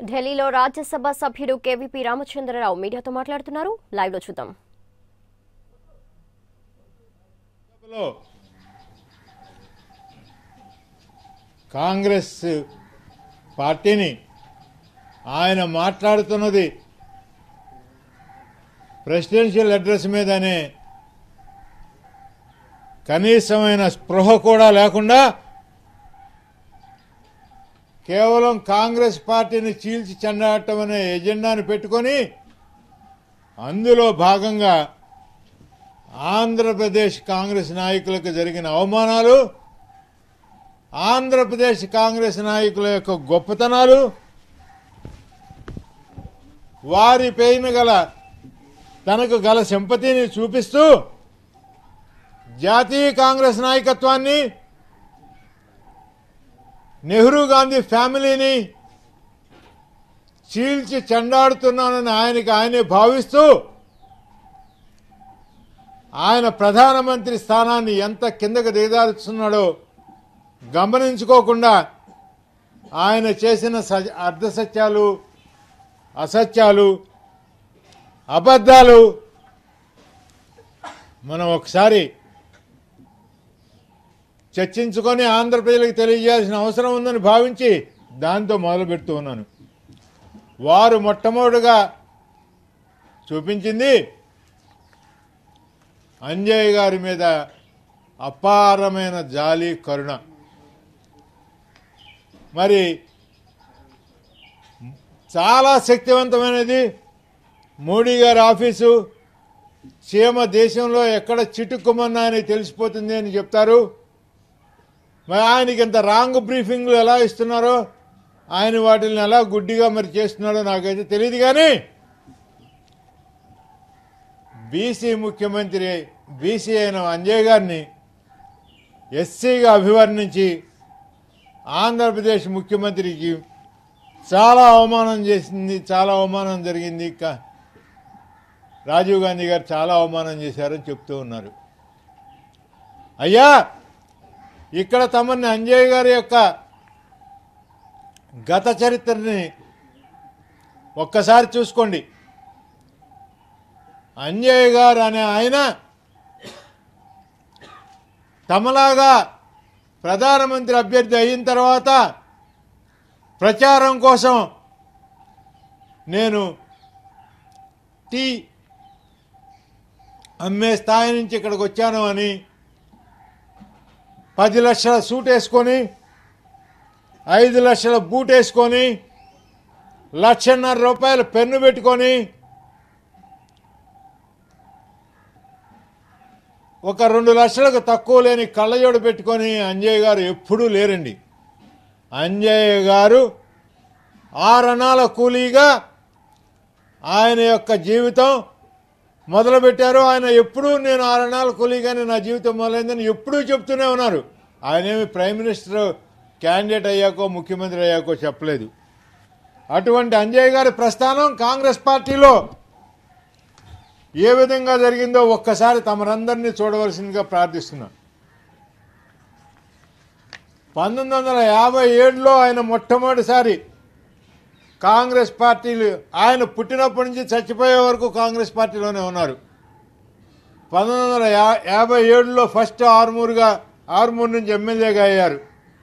ఢిల్లీలో రాజ్యసభ సభ్యుడు కేవీపీ రామచంద్రరావు మీడియాతో మాట్లాడుతున్నారు లైవ్ లో చూద్దాం లో కాంగ్రెస్ పార్టీని ఆయన మాట్లాడుతున్నది ప్రెసిడెన్షియల్ అడ్రస్ మీదనే కనీసమైన స్పృహ కూడా లేకుండా కేవలం కాంగ్రెస్ పార్టీని చీల్చి చెండాటం అనే ఎజెండాను పెట్టుకొని అందులో భాగంగా ఆంధ్రప్రదేశ్ కాంగ్రెస్ నాయకులకు జరిగిన అవమానాలు ఆంధ్రప్రదేశ్ కాంగ్రెస్ నాయకుల యొక్క గొప్పతనాలు వారి పైన గల తనకు గల సింపతిని చూపిస్తూ జాతీయ కాంగ్రెస్ నాయకత్వాన్ని నెహ్రూ గాంధీ ఫ్యామిలీని చీల్చి చెండాడుతున్నానని ఆయనకి ఆయనే భావిస్తూ ఆయన ప్రధానమంత్రి స్థానాన్ని ఎంత కిందకు దిగదారుస్తున్నాడో గమనించుకోకుండా ఆయన చేసిన స అర్ధసత్యాలు అసత్యాలు అబద్ధాలు మనం ఒకసారి చర్చించుకొని ఆంధ్ర ప్రజలకు తెలియజేయాల్సిన అవసరం ఉందని భావించి దాంతో మొదలు పెడుతూ ఉన్నాను వారు మొట్టమొదటిగా చూపించింది అంజయ్ గారి మీద అపారమైన జాలి కరుణ మరి చాలా శక్తివంతమైనది మోడీ గారి ఆఫీసు సీమ దేశంలో ఎక్కడ చిటుక్కుమన్నా అని తెలిసిపోతుంది అని చెప్తారు మరి ఆయనకి ఇంత రాంగ్ బ్రీఫింగ్లు ఎలా ఇస్తున్నారో ఆయన వాటిని ఎలా గుడ్డిగా మరి చేస్తున్నాడో నాకైతే తెలియదు కానీ బీసీ ముఖ్యమంత్రి బీసీ అయిన అంజయ్ గారిని ఎస్సీగా అభివర్ణించి ఆంధ్రప్రదేశ్ ముఖ్యమంత్రికి చాలా అవమానం చేసింది చాలా అవమానం జరిగింది క- రాజీవ్ గాంధీ గారు చాలా అవమానం చేశారని చెప్తూ ఉన్నారు అయ్యా ఇక్కడ తమని అంజయ్ గారి యొక్క గత చరిత్రని ఒక్కసారి చూసుకోండి అంజయ్ గారు అనే ఆయన తమలాగా ప్రధానమంత్రి అభ్యర్థి అయిన తర్వాత ప్రచారం కోసం నేను టీ అమ్మే స్థాయి నుంచి ఇక్కడికి వచ్చాను అని పది లక్షల సూట్ వేసుకొని ఐదు లక్షల బూట్ వేసుకొని లక్షన్నర రూపాయలు పెన్ను పెట్టుకొని ఒక రెండు లక్షలకు తక్కువ లేని కళ్ళజోడు పెట్టుకొని అంజయ్ గారు ఎప్పుడూ లేరండి అంజయ్య గారు ఆరణాల కూలీగా ఆయన యొక్క జీవితం మొదలుపెట్టారు ఆయన ఎప్పుడూ నేను ఆరణాల కూలీగానే నా జీవితం మొదలైందని ఎప్పుడూ చెప్తూనే ఉన్నారు ఆయనేమి ప్రైమ్ మినిస్టర్ క్యాండిడేట్ అయ్యాకో ముఖ్యమంత్రి అయ్యాకో చెప్పలేదు అటువంటి అంజయ్ గారి ప్రస్థానం కాంగ్రెస్ పార్టీలో ఏ విధంగా జరిగిందో ఒక్కసారి తమరందరినీ చూడవలసిందిగా ప్రార్థిస్తున్నాను పంతొమ్మిది వందల యాభై ఏడులో ఆయన మొట్టమొదటిసారి కాంగ్రెస్ పార్టీలు ఆయన పుట్టినప్పటి నుంచి చచ్చిపోయే వరకు కాంగ్రెస్ పార్టీలోనే ఉన్నారు పంతొమ్మిది వందల యా- యాభై ఏడులో ఫస్ట్ ఆర్మూరుగా ఆర్మూరు నుంచి ఎమ్మెల్యేగా అయ్యారు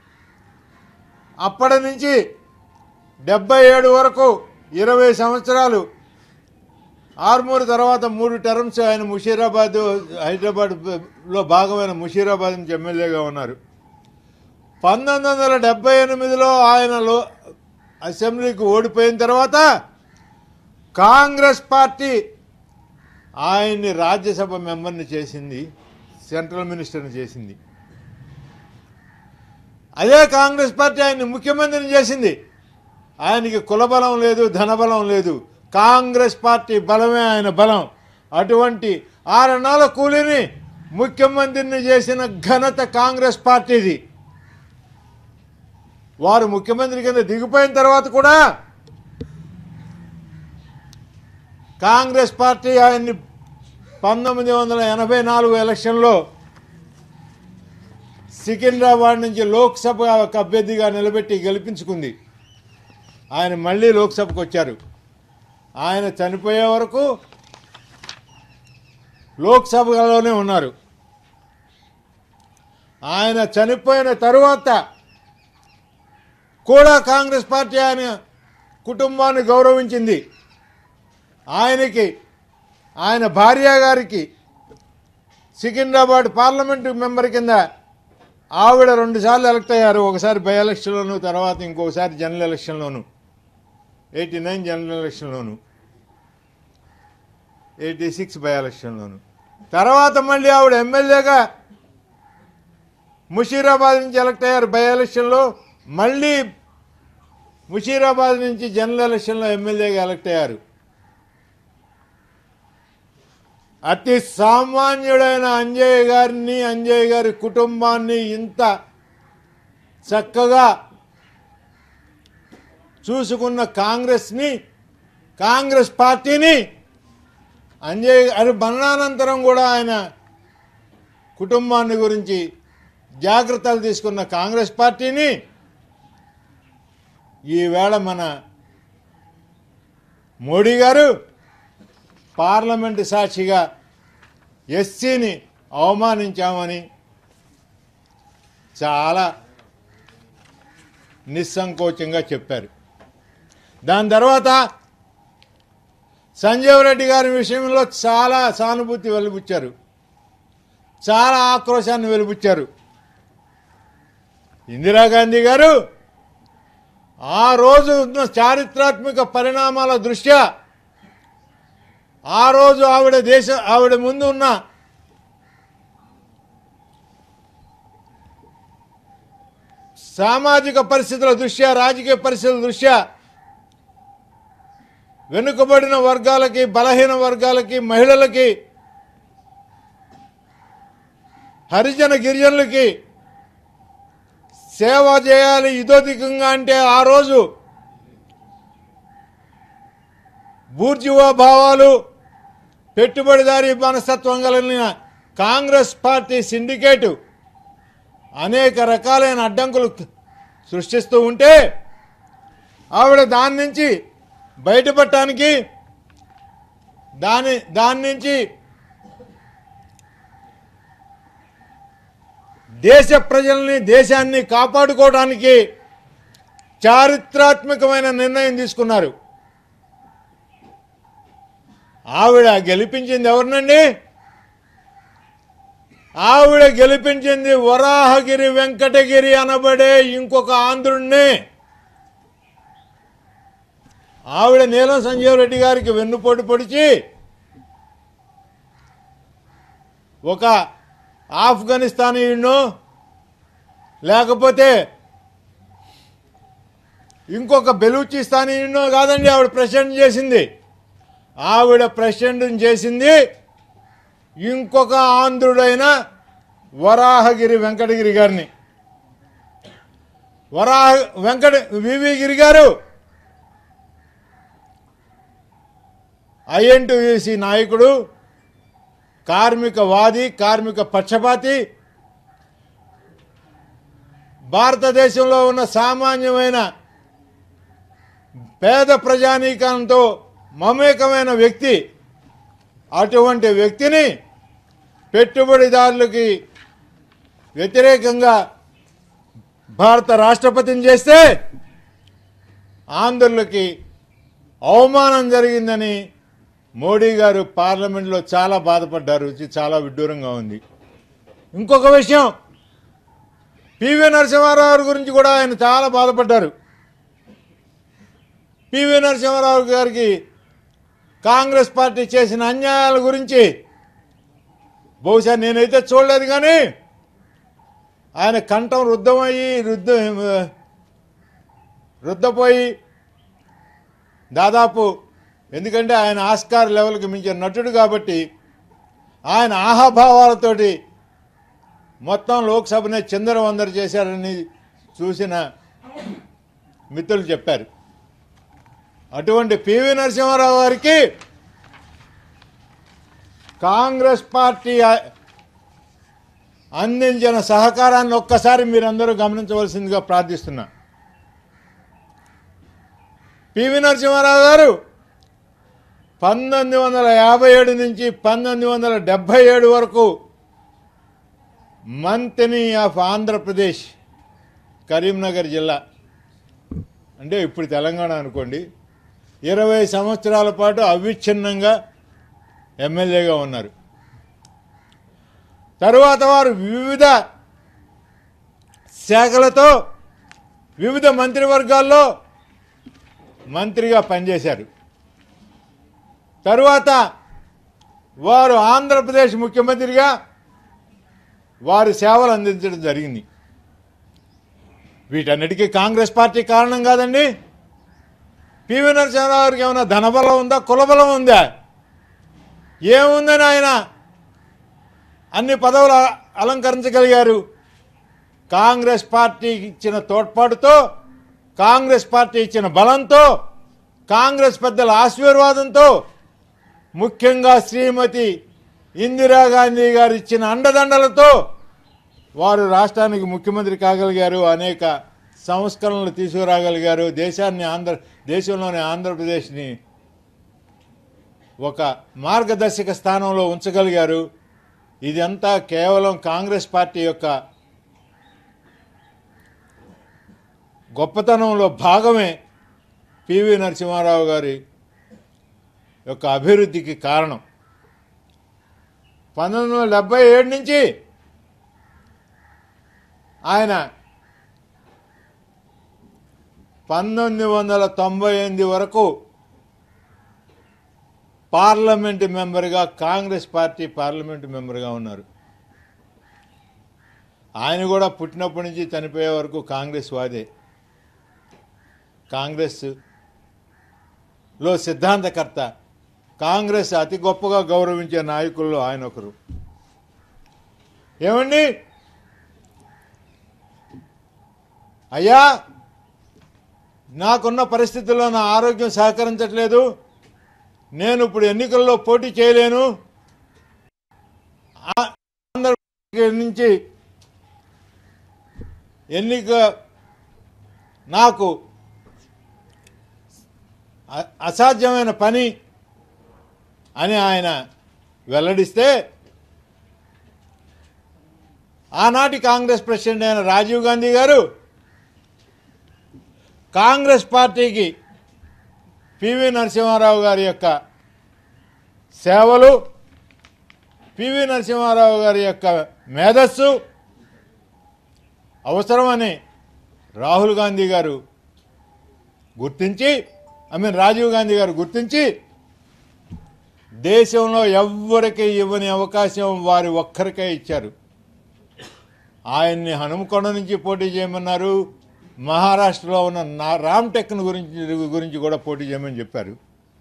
అప్పటి నుంచి డెబ్బై ఏడు వరకు ఇరవై సంవత్సరాలు ఆర్మూరు తర్వాత మూడు టర్మ్స్ ఆయన ముషీరాబాద్ హైదరాబాద్లో భాగమైన ముషీరాబాద్ నుంచి ఎమ్మెల్యేగా ఉన్నారు పంతొమ్మిది వందల డెబ్బై ఎనిమిదిలో ఆయన లో అసెంబ్లీకి ఓడిపోయిన తర్వాత కాంగ్రెస్ పార్టీ ఆయన్ని రాజ్యసభ మెంబర్ని చేసింది సెంట్రల్ మినిస్టర్ని చేసింది అదే కాంగ్రెస్ పార్టీ ఆయన్ని ముఖ్యమంత్రిని చేసింది ఆయనకి కులబలం లేదు ధనబలం లేదు కాంగ్రెస్ పార్టీ బలమే ఆయన బలం అటువంటి ఆరణాల కూలీని ముఖ్యమంత్రిని చేసిన ఘనత కాంగ్రెస్ పార్టీది వారు ముఖ్యమంత్రి కింద దిగిపోయిన తర్వాత కూడా కాంగ్రెస్ పార్టీ ఆయన్ని పంతొమ్మిది వందల ఎనభై నాలుగు ఎలక్షన్లో సికింద్రాబాద్ నుంచి లోక్సభ అభ్యర్థిగా నిలబెట్టి గెలిపించుకుంది ఆయన మళ్ళీ లోక్సభకు వచ్చారు ఆయన చనిపోయే వరకు లోక్సభలోనే ఉన్నారు ఆయన చనిపోయిన తరువాత కూడా కాంగ్రెస్ పార్టీ ఆయన కుటుంబాన్ని గౌరవించింది ఆయనకి ఆయన భార్య గారికి సికింద్రాబాద్ పార్లమెంటు మెంబర్ కింద ఆవిడ రెండుసార్లు ఎలక్ట్ అయ్యారు ఒకసారి బై ఎలక్షన్లోను తర్వాత ఇంకొకసారి జనరల్ ఎలక్షన్లోను ఎయిటీ నైన్ జనరల్ ఎలక్షన్లోను ఎయిటీ సిక్స్ బై ఎలక్షన్లోను తర్వాత మళ్ళీ ఆవిడ ఎమ్మెల్యేగా ముషీరాబాద్ నుంచి ఎలక్ట్ అయ్యారు బై ఎలక్షన్లో మళ్ళీ ముషీరాబాద్ నుంచి జనరల్ ఎలక్షన్లో ఎమ్మెల్యేగా ఎలక్ట్ అయ్యారు అతి సామాన్యుడైన అంజయ్య గారిని అంజయ్య గారి కుటుంబాన్ని ఇంత చక్కగా చూసుకున్న కాంగ్రెస్ని కాంగ్రెస్ పార్టీని అంజయ్ అది మరణానంతరం కూడా ఆయన కుటుంబాన్ని గురించి జాగ్రత్తలు తీసుకున్న కాంగ్రెస్ పార్టీని ఈవేళ మన మోడీ గారు పార్లమెంటు సాక్షిగా ఎస్సీని అవమానించామని చాలా నిస్సంకోచంగా చెప్పారు దాని తర్వాత సంజీవ్ రెడ్డి గారి విషయంలో చాలా సానుభూతి వెలిబుచ్చారు చాలా ఆక్రోశాన్ని వెలిబుచ్చారు ఇందిరాగాంధీ గారు ఆ రోజు ఉన్న చారిత్రాత్మక పరిణామాల దృష్ట్యా ఆ రోజు ఆవిడ దేశ ఆవిడ ముందు ఉన్న సామాజిక పరిస్థితుల దృష్ట్యా రాజకీయ పరిస్థితుల దృష్ట్యా వెనుకబడిన వర్గాలకి బలహీన వర్గాలకి మహిళలకి హరిజన గిరిజనులకి సేవ చేయాలి ఇదోధికంగా అంటే ఆ రోజు బూర్జువా భావాలు పెట్టుబడిదారీ మనస్తత్వం కలిగిన కాంగ్రెస్ పార్టీ సిండికేటు అనేక రకాలైన అడ్డంకులు సృష్టిస్తూ ఉంటే ఆవిడ దాని నుంచి బయటపడటానికి దాని దాని నుంచి దేశ ప్రజల్ని దేశాన్ని కాపాడుకోవడానికి చారిత్రాత్మకమైన నిర్ణయం తీసుకున్నారు ఆవిడ గెలిపించింది ఎవరినండి ఆవిడ గెలిపించింది వరాహగిరి వెంకటగిరి అనబడే ఇంకొక ఆంధ్రుణ్ణి ఆవిడ నీలం సంజీవ్ రెడ్డి గారికి వెన్నుపోటు పొడిచి ఒక ఆఫ్ఘనిస్తానీయుడినో లేకపోతే ఇంకొక బెలూచిస్తానీయుడినో కాదండి ఆవిడ ప్రెసిడెంట్ చేసింది ఆవిడ ప్రెసిడెంట్ చేసింది ఇంకొక ఆంధ్రుడైన వరాహగిరి వెంకటగిరి గారిని వరాహ వెంకట వివి గిరి గారు ఐఎన్టీయూసీ నాయకుడు కార్మికవాది కార్మిక పక్షపాతి భారతదేశంలో ఉన్న సామాన్యమైన పేద ప్రజానీకంతో మమేకమైన వ్యక్తి అటువంటి వ్యక్తిని పెట్టుబడిదారులకి వ్యతిరేకంగా భారత రాష్ట్రపతిని చేస్తే ఆంధ్రులకి అవమానం జరిగిందని మోడీ గారు పార్లమెంట్లో చాలా బాధపడ్డారు ఇది చాలా విడ్డూరంగా ఉంది ఇంకొక విషయం పివి నరసింహారావు గురించి కూడా ఆయన చాలా బాధపడ్డారు పివి నరసింహారావు గారికి కాంగ్రెస్ పార్టీ చేసిన అన్యాయాల గురించి బహుశా నేనైతే చూడలేదు కానీ ఆయన కంఠం రుద్దమయ్యి రుద్ద రుద్దపోయి దాదాపు ఎందుకంటే ఆయన ఆస్కార్ లెవెల్కి మించిన నటుడు కాబట్టి ఆయన ఆహాభావాలతోటి మొత్తం లోక్సభనే చిందరవందర చేశారని చూసిన మిత్రులు చెప్పారు అటువంటి పివి నరసింహారావు గారికి కాంగ్రెస్ పార్టీ ఆ- అందించిన సహకారాన్ని ఒక్కసారి మీరందరూ గమనించవలసిందిగా ప్రార్థిస్తున్నా పివి నరసింహారావు గారు పంతొమ్మిది వందల యాభై ఏడు నుంచి పంతొమ్మిది వందల డెబ్భై ఏడు వరకు మంత్రి ఆఫ్ ఆంధ్రప్రదేశ్ కరీంనగర్ జిల్లా అంటే ఇప్పుడు తెలంగాణ అనుకోండి ఇరవై సంవత్సరాల పాటు అవిచ్ఛిన్నంగా ఎమ్మెల్యేగా ఉన్నారు తరువాత వారు వివిధ శాఖలతో వివిధ మంత్రివర్గాల్లో మంత్రిగా పనిచేశారు తరువాత వారు ఆంధ్రప్రదేశ్ ముఖ్యమంత్రిగా వారు సేవలు అందించడం జరిగింది వీటన్నిటికీ కాంగ్రెస్ పార్టీ కారణం కాదండి పివి నరసింహారావు గారికి ఏమైనా ధనబలం ఉందా కులబలం ఉందా ఏముందని ఆయన అన్ని పదవులు అ- అలంకరించగలిగారు కాంగ్రెస్ పార్టీ ఇచ్చిన తోడ్పాటుతో కాంగ్రెస్ పార్టీ ఇచ్చిన బలంతో కాంగ్రెస్ పెద్దల ఆశీర్వాదంతో ముఖ్యంగా శ్రీమతి ఇందిరాగాంధీ గారు ఇచ్చిన అండదండలతో వారు రాష్ట్రానికి ముఖ్యమంత్రి కాగలిగారు అనేక సంస్కరణలు తీసుకురాగలిగారు దేశాన్ని ఆంధ్ర దేశంలోని ఆంధ్రప్రదేశ్ని ఒక మార్గదర్శక స్థానంలో ఉంచగలిగారు ఇదంతా కేవలం కాంగ్రెస్ పార్టీ యొక్క గొప్పతనంలో భాగమే పివి నరసింహారావు గారి యొక్క అభివృద్ధికి కారణం పంతొమ్మిది వందల డెబ్బై ఏడు నుంచి ఆయన పంతొమ్మిది వందల తొంభై ఎనిమిది వరకు పార్లమెంటు మెంబర్గా కాంగ్రెస్ పార్టీ పార్లమెంటు మెంబర్గా ఉన్నారు ఆయన కూడా పుట్టినప్పటి నుంచి చనిపోయే వరకు కాంగ్రెస్ వాదే కాంగ్రెస్ లో సిద్ధాంతకర్త కాంగ్రెస్ అతి గొప్పగా గౌరవించే నాయకుల్లో ఆయన ఒకరు ఏమండి అయ్యా నాకున్న పరిస్థితుల్లో నా ఆరోగ్యం సహకరించట్లేదు నేను ఇప్పుడు ఎన్నికల్లో పోటీ చేయలేను ఆ- ఆంధ్రప్రదేశ్ నుంచి ఎన్నిక నాకు అ- అసాధ్యమైన పని అని ఆయన వెల్లడిస్తే ఆనాటి కాంగ్రెస్ ప్రెసిడెంట్ అయిన రాజీవ్ గాంధీ గారు కాంగ్రెస్ పార్టీకి పివి నరసింహారావు గారి యొక్క సేవలు పివి నరసింహారావు గారి యొక్క మేధస్సు అవసరమని రాహుల్ గాంధీ గారు గుర్తించి ఐ మీన్ రాజీవ్ గాంధీ గారు గుర్తించి దేశంలో ఎవ్వరికి ఇవ్వని అవకాశం వారి ఒక్కరికే ఇచ్చారు ఆయన్ని హనుమకొండ నుంచి పోటీ చేయమన్నారు మహారాష్ట్రలో ఉన్న నా రామ్టెక్ను గురించి గురించి కూడా పోటీ చేయమని చెప్పారు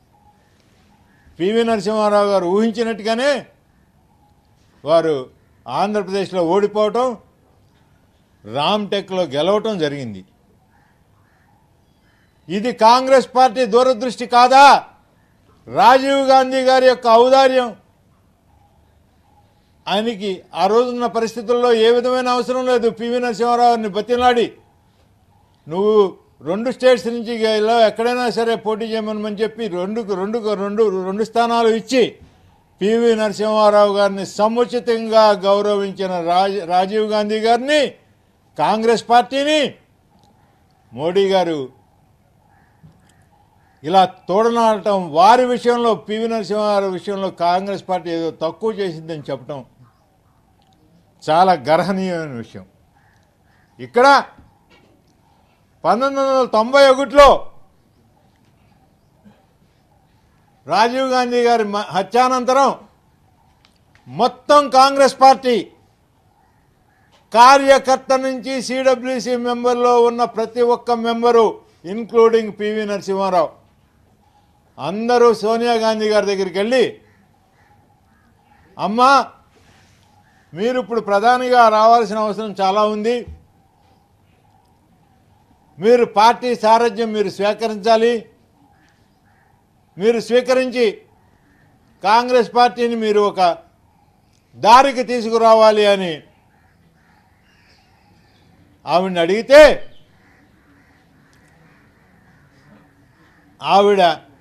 పివి నరసింహారావు గారు ఊహించినట్టుగానే వారు ఆంధ్రప్రదేశ్లో ఓడిపోవటం రామ్టెక్లో గెలవటం జరిగింది ఇది కాంగ్రెస్ పార్టీ దూరదృష్టి కాదా రాజీవ్ గాంధీ గారి యొక్క ఔదార్యం ఆయనకి ఆ రోజున్న పరిస్థితుల్లో ఏ విధమైన అవసరం లేదు పివి నరసింహారావుని బతిలాడి నువ్వు రెండు స్టేట్స్ నుంచి ఇలా ఎక్కడైనా సరే పోటీ చేయమని చెప్పి రెండు రెండు రెండు రెండు స్థానాలు ఇచ్చి పివి నరసింహారావు గారిని సముచితంగా గౌరవించిన రాజ్ రాజీవ్ గాంధీ గారిని కాంగ్రెస్ పార్టీని మోడీ గారు ఇలా తోడనాడటం వారి విషయంలో పివి నరసింహారావు విషయంలో కాంగ్రెస్ పార్టీ ఏదో తక్కువ చేసిందని చెప్పటం చాలా గర్హనీయమైన విషయం ఇక్కడ పంతొమ్మిది వందల తొంభై ఒకటిలో రాజీవ్ గాంధీ గారి మ- హత్యానంతరం మొత్తం కాంగ్రెస్ పార్టీ కార్యకర్త నుంచి సిడబ్ల్యూసి మెంబర్లో ఉన్న ప్రతి ఒక్క మెంబరు ఇన్క్లూడింగ్ పివి నరసింహారావు అందరూ సోనియా గాంధీ గారి దగ్గరికి వెళ్ళి అమ్మా మీరు ఇప్పుడు ప్రధానిగా రావాల్సిన అవసరం చాలా ఉంది మీరు పార్టీ సారథ్యం మీరు స్వీకరించాలి మీరు స్వీకరించి కాంగ్రెస్ పార్టీని మీరు ఒక దారికి తీసుకురావాలి అని ఆవిడని అడిగితే ఆవిడ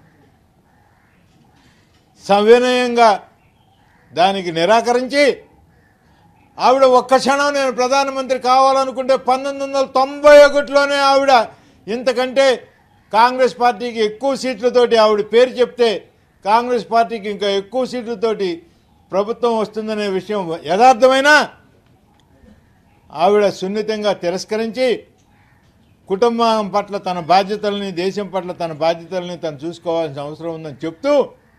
సవినయంగా దానికి నిరాకరించి ఆవిడ ఒక్క క్షణం నేను ప్రధానమంత్రి కావాలనుకుంటే పంతొమ్మిది వందల తొంభై ఒకటిలోనే ఆవిడ ఇంతకంటే కాంగ్రెస్ పార్టీకి ఎక్కువ సీట్లతోటి ఆవిడ పేరు చెప్తే కాంగ్రెస్ పార్టీకి ఇంకా ఎక్కువ సీట్లతోటి ప్రభుత్వం వస్తుందనే విషయం యథార్థమైనా ఆవిడ సున్నితంగా తిరస్కరించి కుటుంబం పట్ల తన బాధ్యతల్ని దేశం పట్ల తన బాధ్యతల్ని తను చూసుకోవాల్సిన అవసరం ఉందని చెప్తూ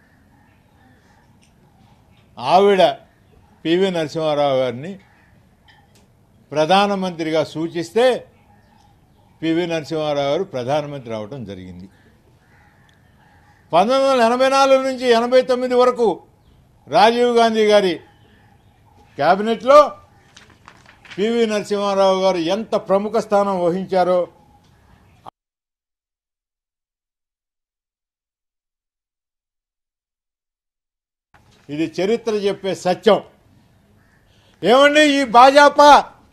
ఆవిడ పివి నరసింహారావు గారిని ప్రధానమంత్రిగా సూచిస్తే పివి నరసింహారావు గారు ప్రధానమంత్రి అవడం జరిగింది పంతొమ్మిది వందల ఎనభై నాలుగు నుంచి ఎనభై తొమ్మిది వరకు రాజీవ్ గాంధీ గారి క్యాబినెట్లో పివి నరసింహారావు గారు ఎంత ప్రముఖ స్థానం వహించారో ఇది చరిత్ర చెప్పే సత్యం ఏమండి ఈ భాజపా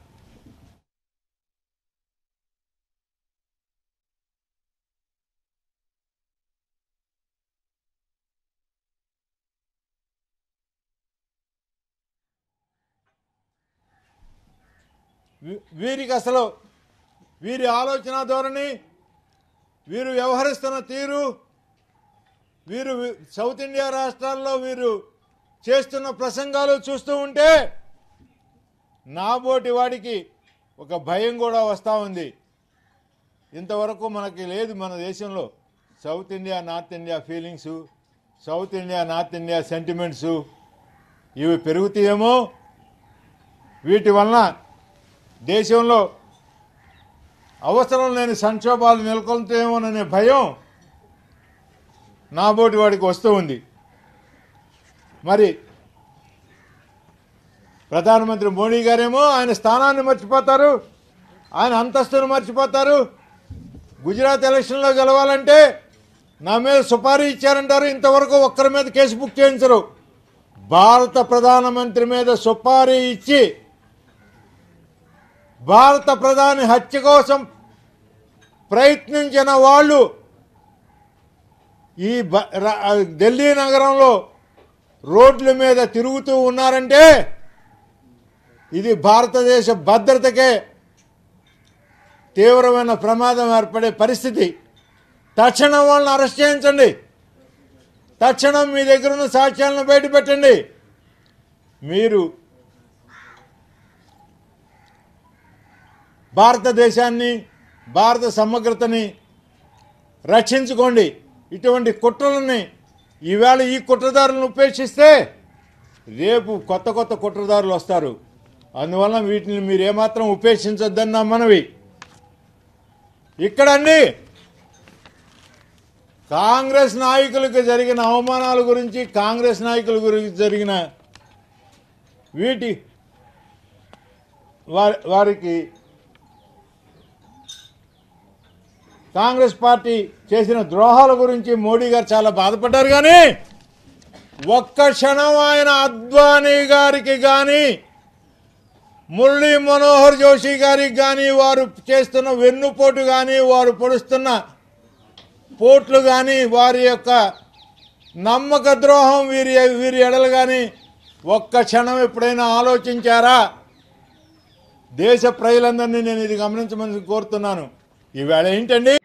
వీ- వీరికి అసలు వీరి ఆలోచన ధోరణి వీరు వ్యవహరిస్తున్న తీరు వీరు వి- సౌత్ ఇండియా రాష్ట్రాల్లో వీరు చేస్తున్న ప్రసంగాలు చూస్తూ ఉంటే నాబోటి వాడికి ఒక భయం కూడా వస్తూ ఉంది ఇంతవరకు మనకి లేదు మన దేశంలో South India North India feelings South India North India sentiments ఇవి పెరుగుతాయేమో వీటి వలన దేశంలో అవసరం లేని సంక్షోభాలు నెలకొల్తాయేమోననే భయం నాబోటి వాడికి వస్తూ ఉంది మరి ప్రధానమంత్రి మోడీ గారేమో ఆయన స్థానాన్ని మర్చిపోతారు ఆయన అంతస్తును మర్చిపోతారు గుజరాత్ ఎలక్షన్లో గెలవాలంటే నా మీద సుపారీ ఇచ్చారంటారు ఇంతవరకు ఒక్కరి మీద కేసు బుక్ చేయించరు భారత ప్రధానమంత్రి మీద సుపారీ ఇచ్చి భారత ప్రధాని హత్య కోసం ప్రయత్నించిన వాళ్ళు ఈ బ- ర- ఢిల్లీ నగరంలో రోడ్ల మీద తిరుగుతూ ఉన్నారంటే ఇది భారతదేశ భద్రతకే తీవ్రమైన ప్రమాదం ఏర్పడే పరిస్థితి తక్షణం వాళ్ళని అరెస్ట్ చేయించండి తక్షణం మీ దగ్గర ఉన్న సాక్ష్యాలను బయటపెట్టండి మీరు భారతదేశాన్ని భారత సమగ్రతని రక్షించుకోండి ఇటువంటి కుట్రలని ఈవేళ ఈ కుట్రదారులను ఉపేక్షిస్తే రేపు కొత్త కొత్త కుట్రదారులు వస్తారు అందువల్ల వీటిని మీరు ఏమాత్రం ఉపేక్షించొద్దని నా మనవి ఇక్కడండి కాంగ్రెస్ నాయకులకు జరిగిన అవమానాల గురించి కాంగ్రెస్ నాయకుల గురించి జరిగిన వీటి వారి వారికి కాంగ్రెస్ పార్టీ చేసిన ద్రోహాల గురించి మోడీ గారు చాలా బాధపడ్డారు కానీ ఒక్క క్షణం ఆయన అద్వానీ గారికి కానీ మురళీ మనోహర్ జోషి గారికి కానీ వారు చేస్తున్న వెన్నుపోటు కానీ వారు పొడుస్తున్న పోట్లు కానీ వారి యొక్క నమ్మక ద్రోహం వీరి వీరి ఎడలు కానీ ఒక్క క్షణం ఎప్పుడైనా ఆలోచించారా దేశ ప్రజలందరినీ నేను ఇది గమనించమని కోరుతున్నాను ఈవేళ ఏంటండి